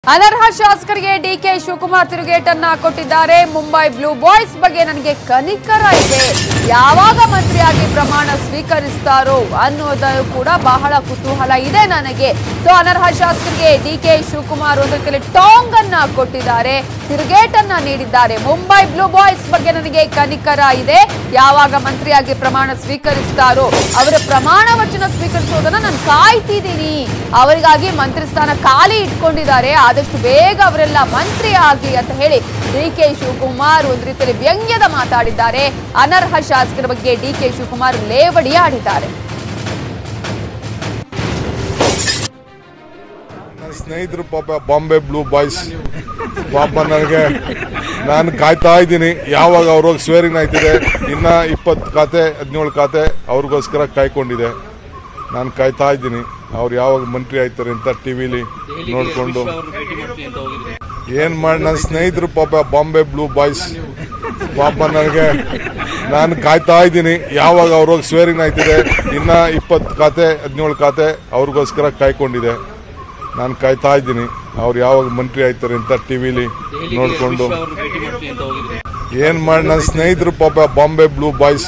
ಅನರ್ಹ ಶಾಸಕರಿಗೆ ಡಿಕೆ ಶಿವಕುಮಾರ್ ತಿರುಗೇಟನ್ನ ಕೊಟ್ಟಿದ್ದಾರೆ ಮುಂಬೈ ಬ್ಲೂ ಬಾಯ್ಸ್ ಬಗ್ಗೆ ನನಗೆ ಕನಿಕರ ಇದೆ ಯಾವಾಗ ಮಂತ್ರಿಯಾಗಿ ಪ್ರಮಾಣ ಸ್ವೀಕರಿಸ್ತಾರೋ ಅನ್ನೋದು ಕೂಡ ಬಹಳ ಕುತೂಹಲ ಇದೆ ನನಗೆ ಸೊ ಅನರ್ಹ ಶಾಸಕರಿಗೆ ಡಿಕೆ ಶಿವಕುಮಾರ್ ಒಂದು ರೀತಿಯಲ್ಲಿ ಟಾಂಗ್ ಅನ್ನ ಕೊಟ್ಟಿದ್ದಾರೆ ತಿರುಗೇಟನ್ನ ನೀಡಿದ್ದಾರೆ ಮುಂಬೈ ಬ್ಲೂ ಬಾಯ್ಸ್ ಬಗ್ಗೆ ನನಗೆ ಕನಿಕರ ಇದೆ ಯಾವಾಗ ಮಂತ್ರಿಯಾಗಿ ಪ್ರಮಾಣ ಸ್ವೀಕರಿಸ್ತಾರೋ ಅವರ ಪ್ರಮಾಣ ವಚನ ಸ್ವೀಕರಿಸೋದನ್ನ ನಾನು ಕಾಯ್ತಿದ್ದೀನಿ ಅವರಿಗಾಗಿ ಮಂತ್ರಿ ಸ್ಥಾನ ಖಾಲಿ ಇಟ್ಕೊಂಡಿದ್ದಾರೆ ಆದಷ್ಟು ಬೇಗ ಅವರೆಲ್ಲ ಮಂತ್ರಿ ಆಗಲಿ ಅಂತ ಹೇಳಿ ಡಿ ಕೆ ಶಿವಕುಮಾರ್ ಒಂದು ರೀತಿಯಲ್ಲಿ ವ್ಯಂಗ್ಯದ ಮಾತಾಡಿದ್ದಾರೆ ಅನರ್ಹ ಶಾಸಕರ ಬಗ್ಗೆ ಡಿ ಕೆ ಶಿವಕುಮಾರ್ ಲೇವಡಿ ಆಡಿದ್ದಾರೆ ನನ್ನ ಸ್ನೇಹಿತರು ಪಾಪ ಬಾಂಬೆ ಬ್ಲೂ ಬಾಯ್ಸ್ ಪಾಪ ನನಗೆ ನಾನು ಕಾಯ್ತಾ ಇದ್ದೀನಿ ಯಾವಾಗ ಅವ್ರಿಗೆ ಸ್ವೇರಿಂಗ್ ಆಯ್ತಿದೆ ಇನ್ನ ಇಪ್ಪತ್ತು ಖಾತೆ ಹದಿನೇಳು ಖಾತೆ ಅವ್ರಿಗೋಸ್ಕರ ಕಾಯ್ಕೊಂಡಿದೆ ನಾನು ಕಾಯ್ತಾ ಇದ್ದೀನಿ ಅವ್ರು ಯಾವಾಗ ಮಂತ್ರಿ ಆಯ್ತಾರೆ ಅಂತ ಟಿ ವಿಲಿ ನೋಡಿಕೊಂಡು ಏನು ಮಾಡಿ ನನ್ನ ಸ್ನೇಹಿತರು ಪಾಪ ಬಾಂಬೆ ಬ್ಲೂ ಬಾಯ್ಸ್ ಪಾಪ ನನಗೆ ನಾನು ಕಾಯ್ತಾ ಇದ್ದೀನಿ ಯಾವಾಗ ಅವ್ರಿಗೆ ಸ್ವೇರಿಂಗ್ ಆಯ್ತಿದೆ ಇನ್ನ ಇಪ್ಪತ್ತು ಖಾತೆ ಹದಿನೇಳು ಖಾತೆ ಅವ್ರಿಗೋಸ್ಕರ ಕಾಯ್ಕೊಂಡಿದೆ ನಾನು ಕಾಯ್ತಾ ಇದ್ದೀನಿ ಅವ್ರು ಯಾವಾಗ ಮಂತ್ರಿ ಆಯ್ತಾರೆ ಅಂತ ಟಿ ವಿಲಿ ನೋಡಿಕೊಂಡು ಏನು ಮಾಡಿ ನನ್ನ ಸ್ನೇಹಿತರು ಪಾಪ ಬಾಂಬೆ ಬ್ಲೂ ಬಾಯ್ಸ್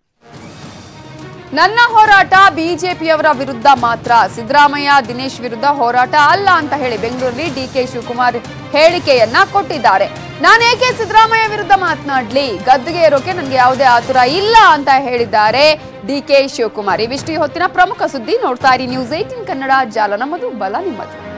ನನ್ನ ಹೋರಾಟ ಬಿಜೆಪಿಯವರ ವಿರುದ್ಧ ಮಾತ್ರ ಸಿದ್ದರಾಮಯ್ಯ ದಿನೇಶ್ ವಿರುದ್ಧ ಹೋರಾಟ ಅಲ್ಲ ಅಂತ ಹೇಳಿ ಬೆಂಗಳೂರಲ್ಲಿ ಡಿ ಕೆ ಶಿವಕುಮಾರ್ ಹೇಳಿಕೆಯನ್ನ ಕೊಟ್ಟಿದ್ದಾರೆ ನಾನೇಕೆ ಸಿದ್ದರಾಮಯ್ಯ ವಿರುದ್ಧ ಮಾತನಾಡ್ಲಿ ಗದ್ದುಗೆ ಏರೋಕೆ ನನಗೆ ಯಾವುದೇ ಆತುರ ಇಲ್ಲ ಅಂತ ಹೇಳಿದ್ದಾರೆ ಡಿ ಕೆ ಶಿವಕುಮಾರ್ ಇವಿಷ್ಟು ಈ ಹೊತ್ತಿನ ಪ್ರಮುಖ ಸುದ್ದಿ ನೋಡ್ತಾ ಇರಿ ನ್ಯೂಸ್ ಏಟಿನ್ ಕನ್ನಡ ಜಾಲ ನಮ್ಮದು ಬಲ ನಿಮ್ಮದು